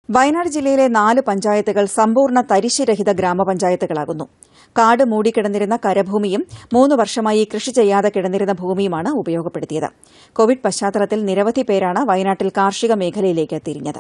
വയനാട് ജില്ലയിലെ നാല് പഞ്ചായത്തുകൾ സമ്പൂർണ്ണ തരിശുരഹിത ഗ്രാമപഞ്ചായത്തുകളാകുന്നു കാട് മൂടിക്കിടന്നിരുന്ന കരഭൂമിയും മൂന്ന് വർഷമായി കൃഷി ചെയ്യാതെ കിടന്നിരുന്ന ഭൂമിയുമാണ് ഉപയോഗപ്പെടുത്തിയത് കോവിഡ് പശ്ചാത്തലത്തിൽ നിരവധി പേരാണ് വയനാട്ടിൽ കാർഷിക മേഖലയിലേക്ക് തിരിഞ്ഞത്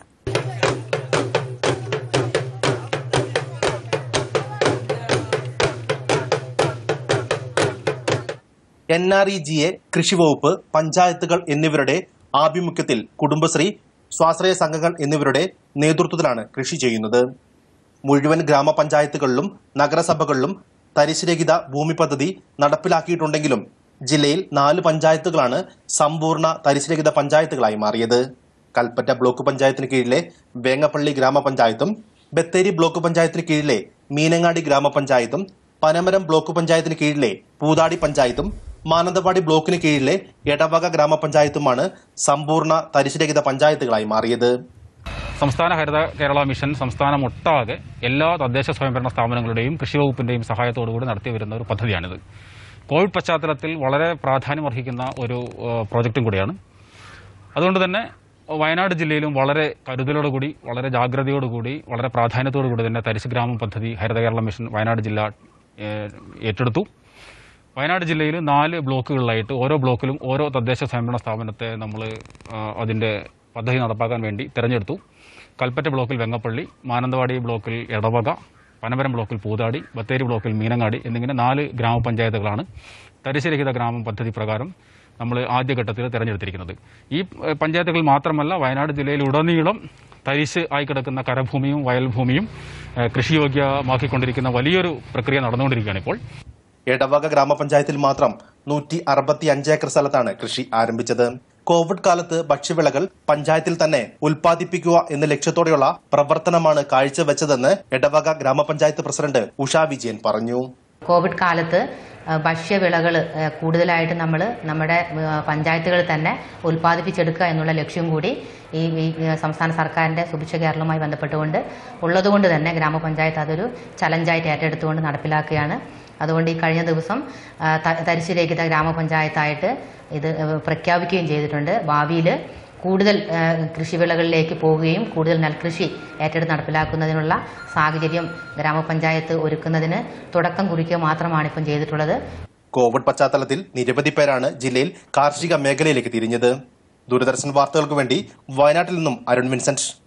N R E G A കൃഷിവകുപ്പ് പഞ്ചായത്തുകൾ എന്നിവരുടെ ആഭിമുഖ്യത്തിൽ കുടുംബശ്രീ സ്വാശ്രയ സംഘങ്ങൾ എന്നിവരുടെ നേതൃത്വത്തിലാണ് കൃഷി ചെയ്യുന്നത് മുഴുവൻ ഗ്രാമപഞ്ചായത്തുകളിലും നഗരസഭകളിലും തരിശുരഹിത ഭൂമി പദ്ധതി നടപ്പിലാക്കിയിട്ടുണ്ടെങ്കിലും ജില്ലയിൽ നാല് പഞ്ചായത്തുകളാണ് സമ്പൂർണ്ണ തരിശുരഹിത പഞ്ചായത്തുകളായി മാറിയത് കൽപ്പറ്റ ബ്ലോക്ക് പഞ്ചായത്തിന് കീഴിലെ വേങ്ങപ്പള്ളി ഗ്രാമപഞ്ചായത്തും ബത്തേരി ബ്ലോക്ക് പഞ്ചായത്തിന് കീഴിലെ മീനങ്ങാടി ഗ്രാമപഞ്ചായത്തും പനമരം ബ്ലോക്ക് പഞ്ചായത്തിന് കീഴിലെ പൂതാടി പഞ്ചായത്തും മാനന്തവാടി ബ്ലോക്കിന് കീഴിലെ എടവക ഗ്രാമപഞ്ചായത്തുമാണ് സമ്പൂർണ്ണ തരിശുരഹിത പഞ്ചായത്തുകളായി മാറിയത് സംസ്ഥാന ഹരിത കേരള മിഷൻ സംസ്ഥാനമൊട്ടാകെ എല്ലാ തദ്ദേശ സ്വയംഭരണ സ്ഥാപനങ്ങളുടെയും കൃഷി വകുപ്പിന്റെയും സഹായത്തോടുകൂടി നടത്തി വരുന്ന ഒരു പദ്ധതിയാണിത് കോവിഡ് പശ്ചാത്തലത്തിൽ വളരെ പ്രാധാന്യമർഹിക്കുന്ന ഒരു ഏഹ്, പ്രോജക്റ്റും കൂടിയാണ് അതുകൊണ്ട് തന്നെ വയനാട് ജില്ലയിലും വളരെ കരുതലോടുകൂടി വളരെ ജാഗ്രതയോടുകൂടി വളരെ പ്രാധാന്യത്തോടുകൂടി തന്നെ തരിശ് ഗ്രാമം പദ്ധതി ഹരിത കേരള മിഷൻ വയനാട് ജില്ല ഏഹ്, ഏറ്റെടുത്തു വയനാട് ജില്ലയിൽ നാല് ബ്ലോക്കുകളിലായിട്ട് ഓരോ ബ്ലോക്കിലും ഓരോ തദ്ദേശ സ്വയംഭരണ സ്ഥാപനത്തെ നമ്മൾ അതിൻ്റെ പദ്ധതി നടപ്പാക്കാൻ വേണ്ടി തിരഞ്ഞെടുത്തു കൽപ്പറ്റ ബ്ലോക്കിൽ വെങ്ങപ്പള്ളി മാനന്തവാടി ബ്ലോക്കിൽ എടവക പനമരം ബ്ലോക്കിൽ പൂതാടി ബത്തേരി ബ്ലോക്കിൽ മീനങ്ങാടി എന്നിങ്ങനെ നാല് ഗ്രാമപഞ്ചായത്തുകളാണ് തരിശുരഹിത ഗ്രാമം പദ്ധതി പ്രകാരം നമ്മൾ ആദ്യഘട്ടത്തിൽ തിരഞ്ഞെടുത്തിരിക്കുന്നത് ഈ ഏഹ്, പഞ്ചായത്തുകളിൽ മാത്രമല്ല വയനാട് ജില്ലയിൽ ഉടനീളം തരിശ് ആയി കിടക്കുന്ന കരഭൂമിയും വയൽഭൂമിയും ഏഹ്, കൃഷിയോഗ്യമാക്കിക്കൊണ്ടിരിക്കുന്ന വലിയൊരു പ്രക്രിയ നടന്നുകൊണ്ടിരിക്കുകയാണ് ഇപ്പോൾ എടവക ഗ്രാമപഞ്ചായത്തിൽ മാത്രം നൂറ്റി അറുപത്തി അഞ്ച് ഏക്കർ സ്ഥലത്താണ് കൃഷി ആരംഭിച്ചത് കോവിഡ് കാലത്ത് ഭക്ഷ്യവിളകൾ പഞ്ചായത്തിൽ തന്നെ ഉൽപ്പാദിപ്പിക്കുക എന്ന ലക്ഷ്യത്തോടെയുള്ള പ്രവർത്തനമാണ് കാഴ്ചവെച്ചതെന്ന് എടവക ഗ്രാമപഞ്ചായത്ത് പ്രസിഡന്റ് ഉഷാ വിജയൻ പറഞ്ഞു കോവിഡ് കാലത്ത് ഭക്ഷ്യവിളകൾ കൂടുതലായിട്ട് നമ്മൾ നമ്മുടെ ആ, പഞ്ചായത്തുകളിൽ തന്നെ ഉൽപ്പാദിപ്പിച്ചെടുക്കുക എന്നുള്ള ലക്ഷ്യം കൂടി ഈ ഈ, ആ, സംസ്ഥാന സർക്കാരിൻ്റെ സുഭിക്ഷ കേരളവുമായി ബന്ധപ്പെട്ടുകൊണ്ട് ഉള്ളതുകൊണ്ട് തന്നെ ഗ്രാമപഞ്ചായത്ത് അതൊരു ചലഞ്ചായിട്ട് ഏറ്റെടുത്തുകൊണ്ട് നടപ്പിലാക്കുകയാണ് അതുകൊണ്ട് ഈ കഴിഞ്ഞ ദിവസം ആ, ത- തരിശുരഹിത ഗ്രാമപഞ്ചായത്തായിട്ട് ഇത് പ്രഖ്യാപിക്കുകയും ചെയ്തിട്ടുണ്ട് ഭാവിയിൽ കൂടുതൽ ആ, കൃഷിവിളകളിലേക്ക് പോവുകയും കൂടുതൽ നെൽകൃഷി ഏറ്റെടുത്ത് നടപ്പിലാക്കുന്നതിനുള്ള സാഹചര്യം ഗ്രാമപഞ്ചായത്ത് ഒരുക്കുന്നതിന് തുടക്കം കുറിക്കുക മാത്രമാണ് ഇപ്പം ചെയ്തിട്ടുള്ളത് കോവിഡ് പശ്ചാത്തലത്തിൽ നിരവധി പേരാണ് ജില്ലയിൽ കാർഷിക മേഖലയിലേക്ക് തിരിഞ്ഞത് ദൂരദർശൻ വാർത്തകൾക്ക് വേണ്ടി വയനാട്ടിൽ നിന്നും അരുൺ വിൻസെന്റ്